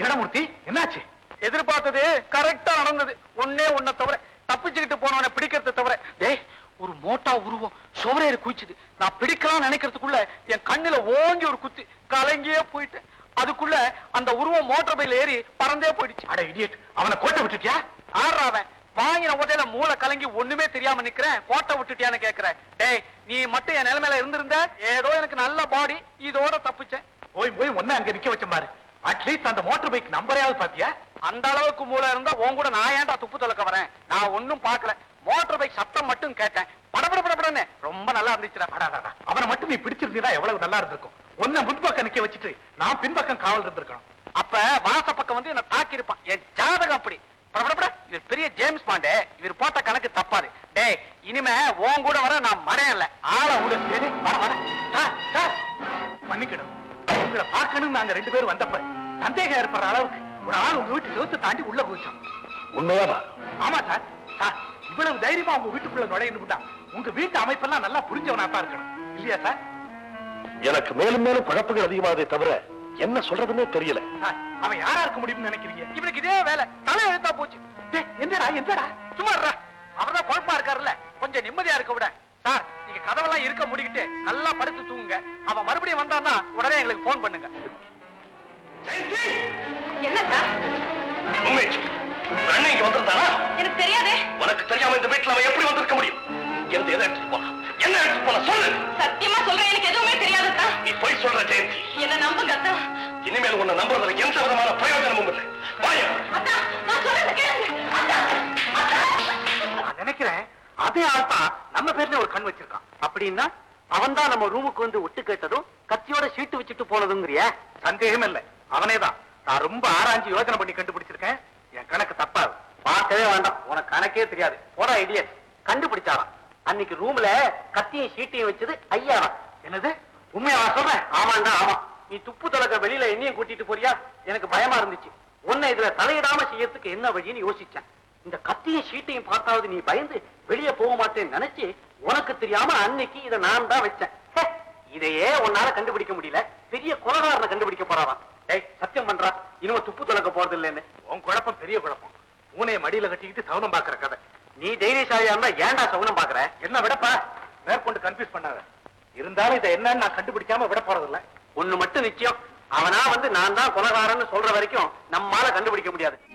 இடமூர்த்தி என்னாச்சு எதிர்பார்த்தது கரெக்டா நடந்தது ஒன்னே ஒன்ன தவிர தப்பிச்சுக்கிட்டு போனவனை பிடிக்கிறத தவிர டேய் ஒரு மோட்டா உருவம் சுவரேறி குதிச்சுது நான் பிடிக்கலாம் நினைக்கிறதுக்குள்ள என் கண்ணுல ஓங்கி ஒரு குத்து கலங்கியே போயிட்டேன் அதுக்குள்ள அந்த உருவம் மோட்டார் பையில ஏறி பறந்தே போயிடுச்சு அட இடியட் அவனை கோட்டை விட்டுட்டியா ஆடுறா அவன் வாங்கின உடனே மூளை கலங்கி ஒண்ணுமே தெரியாம நிக்கிறேன் கோட்டை விட்டுட்டியான்னு கேக்குறேன் டேய் நீ மட்டும் என் நிலைமையில இருந்திருந்த ஏதோ எனக்கு நல்ல பாடி இதோட தப்பிச்சேன் போய் போய் ஒண்ணு அங்க நிக்க வச்ச பாரு அட்லீஸ்ட் அந்த மோட்டார் பைக் நம்பரையாவது பாத்தியா அந்த அளவுக்கு மூளை இருந்தா உன் கூட நான் ஏன்டா துப்பு துலக்க வரேன் நான் ஒண்ணும் பார்க்கல மோட்டார் பைக் சத்தம் மட்டும் கேட்டேன் படபட படபடன்னு ரொம்ப நல்லா இருந்துச்சுடா அடாடாடா. அவனை மட்டும் நீ பிடிச்சிருந்தீனா எவ்வளவு நல்லா இருந்திருக்கும் ஒன்ன முன்பக்கம் நிக்க வச்சுட்டு நான் பின்பக்கம் காவல் இருந்திருக்கணும் அப்ப வாச பக்கம் வந்து என்ன தாக்கி இருப்பான் என் ஜாதகம் அப்படி படபடபட இவர் பெரிய ஜேம்ஸ் பாண்டே இவர் போட்ட கணக்கு தப்பாது டேய் இனிமே உன் கூட வர நான் மறையல ஆளை விடு சரி, வர வர சார், சார், மன்னிக்கணும் உங்களை பார்க்கணும் நாங்க ரெண்டு பேரும் வந்தப்ப சந்தேகம் ஏற்படுற அளவுக்கு ஒரு ஆள் உங்க வீட்டு செவுத்து தாண்டி உள்ள போயிச்சான் உண்மையாவா ஆமா சார் சார் இவ்வளவு தைரியமா உங்க வீட்டுக்குள்ள நுழையணும்னா உங்க வீட்டு அமைப்பெல்லாம் நல்லா புரிஞ்சவனா தான் இருக்கணும் இல்லையா சார் எனக்கு மேலும் மேலும் குழப்பங்கள் அதிகமாகவே தவிர என்ன சொல்றதுன்னே தெரியல சார் அவன் யாரா இருக்க முடியும்னு நினைக்கிறீங்க இவனுக்கு இதே வேலை தலை எழுத்தா போச்சு டேய், எந்தடா எந்தடா சும்மா இருடா. அவர்தான் குழப்பா இருக்காருல்ல கொஞ்சம் நிம்மதியா இருக்க விட சார் நீங்க கதவெல்லாம் இருக்க முடிக்கிட்டு நல்லா படுத்து தூங்குங்க அவன் மறுபடியும் வந்தான்னா உடனே எங்களுக்கு போன் பண்ணுங்க என்ன சார் உண்மை அண்ணன் இங்க வந்திருந்தானா எனக்கு தெரியாதே உனக்கு தெரியாம இந்த வீட்டுல அவன் எப்படி வந்திருக்க முடியும் எந்த எதை எடுத்துட்டு போனா என்ன எடுத்துட்டு போன சொல்லு சத்தியமா சொல்றேன் எனக்கு எதுவுமே தெரியாது தான் நீ போய் சொல்ற ஜெயந்தி என்ன நம்புங்க அத்தா இனிமேல் உன்னை நம்புறதுல எந்த விதமான பிரயோஜனமும் இல்லை வாயா அத்தா நான் சொல்றது கேளுங்க அத்தா நான் நினைக்கிறேன் அதே ஆள் தான் நம்ம பேர்ல ஒரு கண் வச்சிருக்கான் அப்படின்னா அவன் தான் நம்ம ரூமுக்கு வந்து ஒட்டு கேட்டதும் கத்தியோட சீட்டு வச்சுட்டு போனதுங்கிறியா சந்தேகம் இல்ல அவனே தான் நான் ரொம்ப ஆராய்ஞ்சு யோசனை பண்ணி கண்டுபிடிச்சிருக்கேன் என் கணக்கு தப்பாது பார்க்கவே வேண்டாம் உனக்கு கணக்கே தெரியாது போடா ஐடியா கண்டுபிடிச்சாராம் அன்னைக்கு ரூம்ல கத்தியும் சீட்டையும் வச்சது ஐயாவா என்னது உண்மையா சொல்றேன் ஆமாண்டா ஆமா நீ துப்பு தொலைக்க வெளியில என்னையும் கூட்டிட்டு போறியா எனக்கு பயமா இருந்துச்சு உன்னை இதுல தலையிடாம செய்யறதுக்கு என்ன வழின்னு யோசிச்சேன் இந்த கத்தியும் சீட்டையும் பார்த்தாவது நீ பயந்து வெளியே போக மாட்டேன்னு நினைச்சு உனக்கு தெரியாம அன்னைக்கு இதை நான் தான் வச்சேன் ஹே, இதையே உன்னால கண்டுபிடிக்க முடியல பெரிய கொலகாரனை கண்டுபிடிக்க போறாராம் டேய் சத்தியம் பண்றா இனிமே துப்பு தொலைக்க போறது இல்லைன்னு உன் குழப்பம் பெரிய குழப்பம் பூனையை மடியில கட்டிக்கிட்டு சவுனம் பாக்குற கதை நீ தைரியசாலியா இருந்தா ஏன்டா சகுனம் பாக்குற என்ன விடப்பா மேற்கொண்டு கன்ஃபியூஸ் பண்ணாத இருந்தாலும் இதை என்னன்னு நான் கண்டுபிடிக்காம விட போறதில்ல ஒண்ணு மட்டும் நிச்சயம் அவனா வந்து நான் தான் கொலகாரன்னு சொல்ற வரைக்கும் நம்மால கண்டுபிடிக்க முடியாது